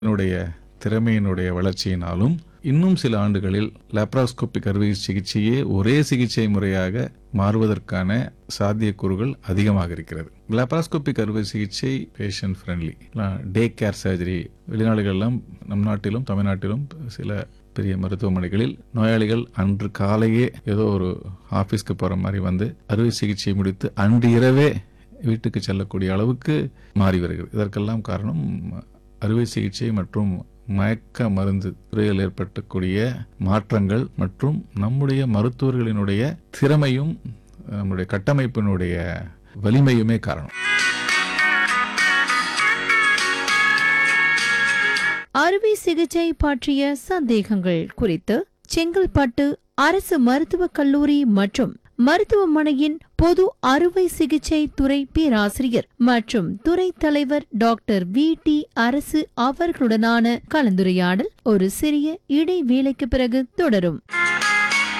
என்னுடைய திறமையினுடைய வளர்ச்சியினாலும் இன்னும் சில ஆண்டுகளில் லேப்ராஸ்கோபிக் அறுவை சிகிச்சையே ஒரே சிகிச்சை முறையாக மாறுவதற்கான சாத்தியக்கூறுகள் அதிகமாக இருக்கிறது லேப்ராஸ்கோபிக் அறுவை சிகிச்சை patient friendly day care surgery வெளிநாடுகளெல்லாம் நம் நாட்டிலும் தமிழ்நாட்டிலும் சில பெரிய மருத்துவமனைகளில் நோயாளிகள் அன்று காலையே ஏதோ ஒரு ஆபீஸ்க்கு போற மாதிரி வந்து அறுவை சிகிச்சை முடித்து அன்று இரவே வீட்டுக்கு செல்லக்கூடிய அளவுக்கு மாறி வருகிறது இதற்கெல்லாம் காரணம் அறுவை சிகிச்சை மற்றும் மயக்க மருந்து துறையில் ஏற்பட்டக்கூடிய மாற்றங்கள் மற்றும் நம்முடைய மருத்துவர்களினுடைய திறமையும் நம்முடைய கட்டமைப்பினுடைய வலிமையுமே காரணம் அறுவை சிகிச்சை பற்றிய சந்தேகங்கள் குறித்து செங்கல்பட்டு அரசு மருத்துவக் கல்லூரி மற்றும் மருத்துவமனையின் பொது அறுவை சிகிச்சை துறை பேராசிரியர் மற்றும் துறை தலைவர் டாக்டர் வி டி அரசு அவர்களுடனான கலந்துரையாடல் ஒரு சிறிய இடைவேளைக்கு பிறகு தொடரும்